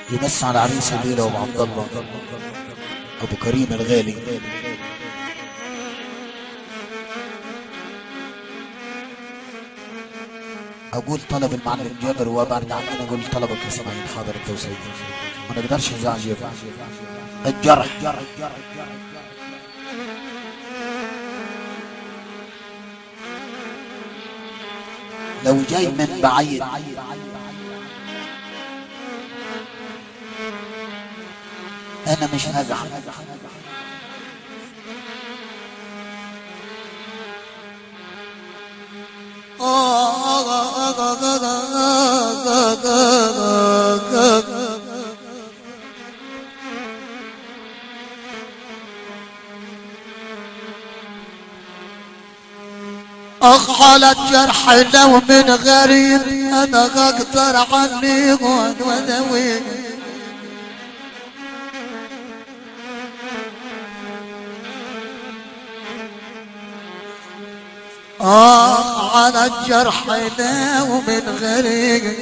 يمس على عريس الليلة وابو عبد الله ابو كريم الغالي اقول طلب المعلم جابر وبعد عننا اقول طلبك يا اسماعيل حاضر التوسعي ما نقدرش نزعل جابر الجرح لو جاي من بعيد انا مش هزعل اخ على الجرح لو من غريب انا اقدر عني وذوي اخ على الجرح لو من غريب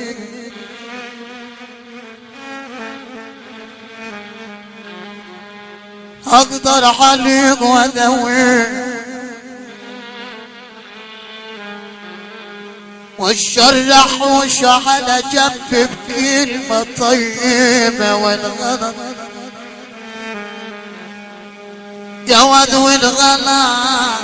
اقدر عليك وذوي والشرح وش على جنب بكلمة طيبة والغلط جواد والغلا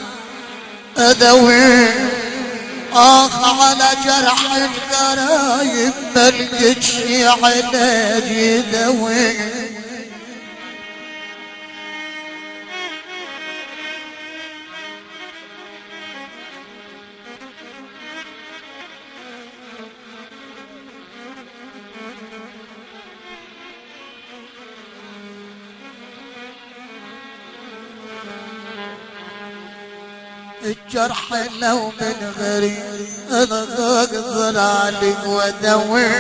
أدوي آخ على جرح القرايب ملقتش علاج يدوي الجرح لو من غريب انا اقدر عليك وادوي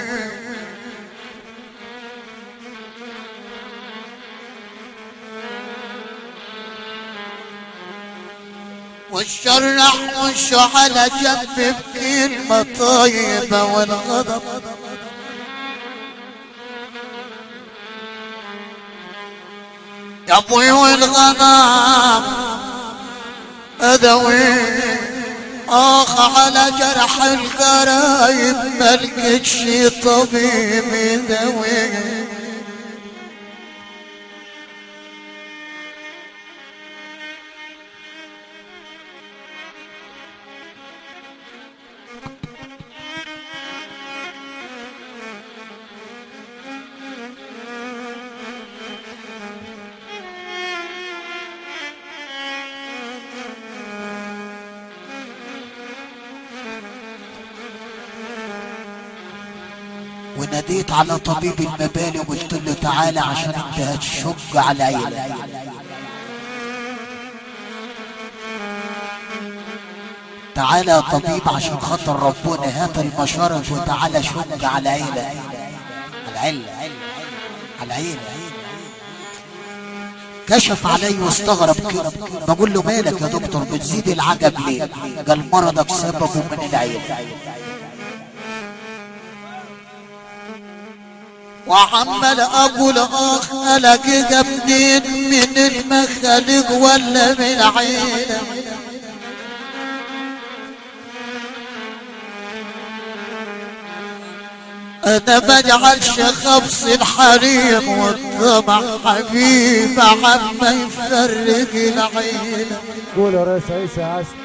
والشرح وش على جنب بكلمة طيبة والغضب يا ابوي والغضب أدوي آخ على جرح القرايب ملقتش طبيب يدوي وناديت على طبيب المبالي وقلت له تعالى عشان انت هتشق على عيني تعالى يا طبيب عشان خاطر ربنا هات المشارط وتعالى شق على عيلة على عيلة على عيلة كشف علي واستغرب كده بقول له مالك يا دكتور بتزيد العجب ليه قال مرضك سببه من العيلة وعمال اقول اخ الاقيك منين من المخالق ولا من عيلة انا بجعلش خبص الحريم والطمع حبيب عما يفرق العيلة قول يا ريس عيسى عسل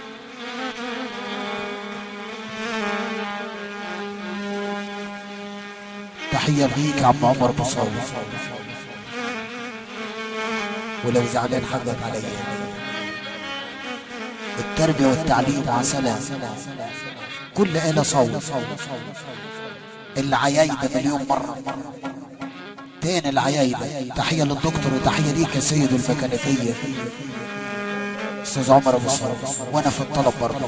تحية ليك يا عم عمر بصاوي ولو زعلان حقك عليا التربية والتعليم عسلة كل آلة صوت العيايبة مليون مرة تاني العيايبة تحية للدكتور وتحية ليك يا سيد الميكانيكية استاذ عمر ابو صالح وانا في الطلب برضه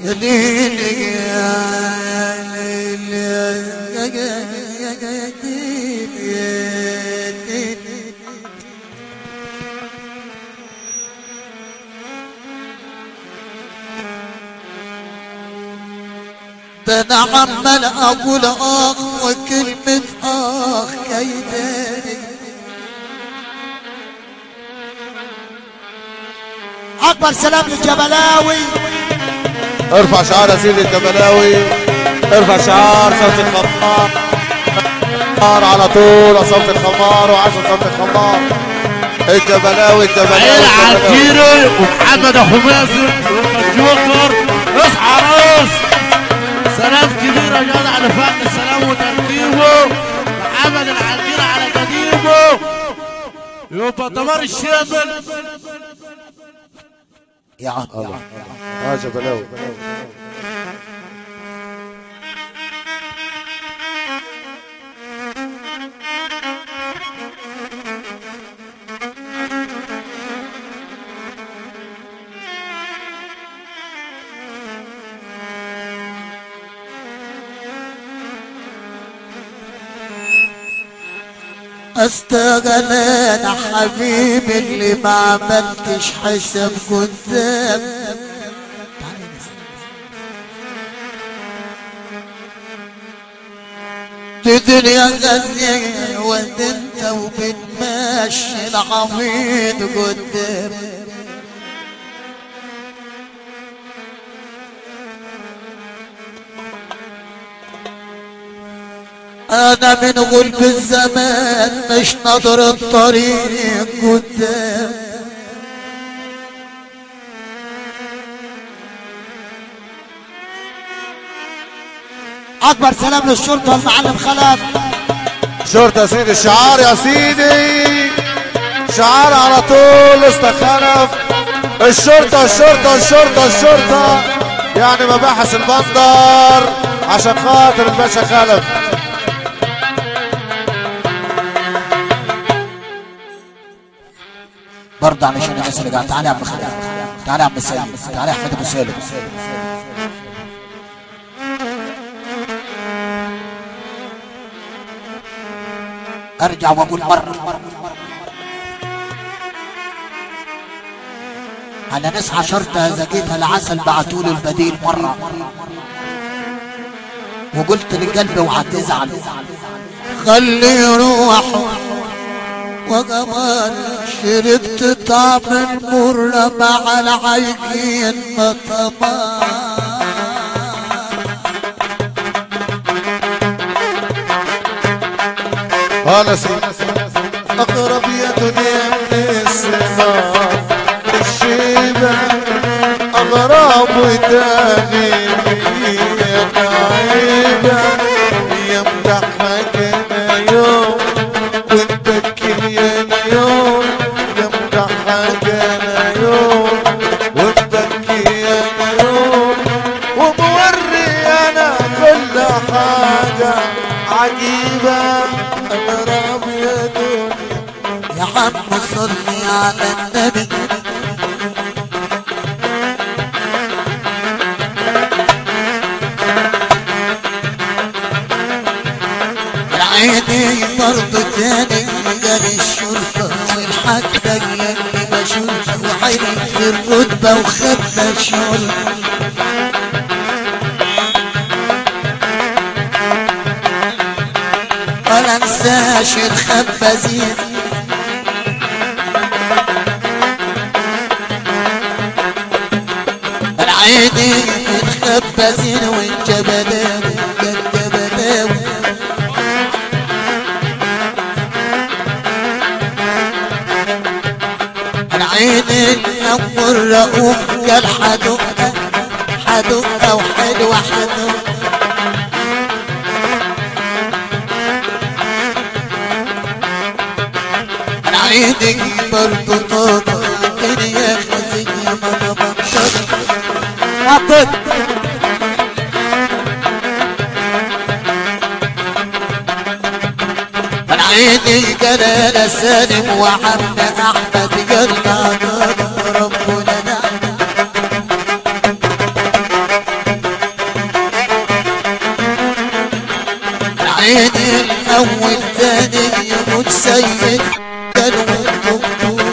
يا ليلي يا ليلي يا ليلي يا ليلي ده انا عمال اقول اخ وكلمة اخ كيداني اكبر سلام للجبلاوي ارفع شعار يا سيدي الجبلاوي ارفع شعار صوت الخمار خمار على طول صوت الخمار وعشان صوت الخمار الجبلاوي الجبلاوي عيل الجبلاوي. عسيري ومحمد ابو مازن والجوكر اصحى راس سلام كبير يا جدع لفهم السلام وترتيبه محمد العسيري على قديمه يبقى دمار الشامل يا عم الله اه جبلاوي استغل انا حبيبي اللي ما عملتش حساب قدام الدنيا غنية وانت انت وبتمشي العبيد قدام انا من غلب الزمان مش نظر الطريق قدام اكبر سلام للشرطه المعلم خلف شرطة يا سيدي الشعار يا سيدي شعار على طول استخلف الشرطة الشرطة الشرطة الشرطة يعني مباحث البندر عشان خاطر الباشا خلف برضه علشان الناس اللي قاعده تعالى يا عم خلف تعالى يا عم سالم تعالى يا احمد ابو سالم ارجع واقول مره على ناس عشرتها زكيتها العسل بعتولي البديل مره وقلت لقلبي وهتزعل خلي يروح وكمان شربت طعم المر مع العيقين مطمان هلا سيدي اقرب يا دنيا من السماء الشيبة اغراب وتغيبي يا عيبة يمدحك انا يوم وتبكي انا يوم يمدحك انا يوم وتبكي انا يوم وموري انا كل حاجة عجيبة اغراب يا دنيا يا عم صلي على النبي العيني برضو تاني قال الشرطة والحاجة اللي بشوف وعيني في الرتبة وخدنا الشرطة ولا انساش الخبازين العيني الخبازين والجبلاوي الجبلاوي العيني أول رؤوف قال حدقة حدقة وحلوة حدقة العيني برضو طاقة الدنيا خزية ما بطلت حطت من عيني جلال سالم وعم احمد قلنا ربنا نعم السيد قالوا الدكتور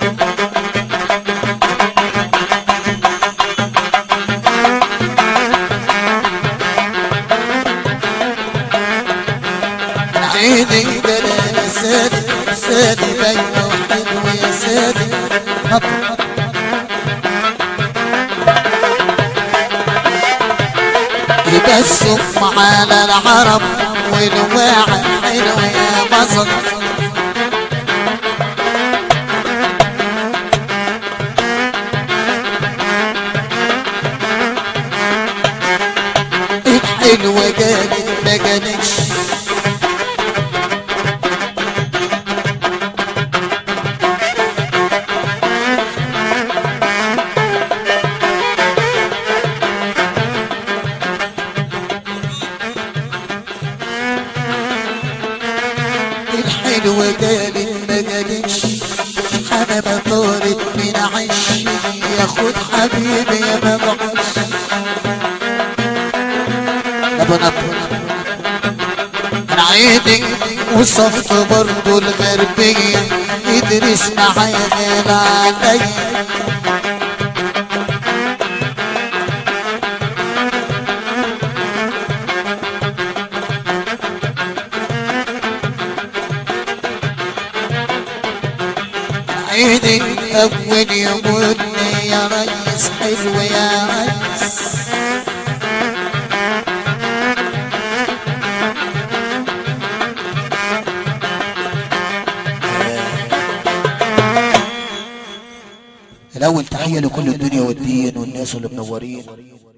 عيني قال يا سادي سادي بينا وحلو يا سادي هط- يبسم على العرب والواعي حلو يا مصر الحلوة قالت ما قالتش الحلوة قالت ما قالتش انا ما طارت من عشي ياخد حبيبي يا مبعوث يا بنات انا عيدي وصفت برضو الغربية ادرس معايا غير عليا عيدي اول يقول لي يا ريس حلو يا ريس الاول تحيه لكل الدنيا والدين والناس اللي منورين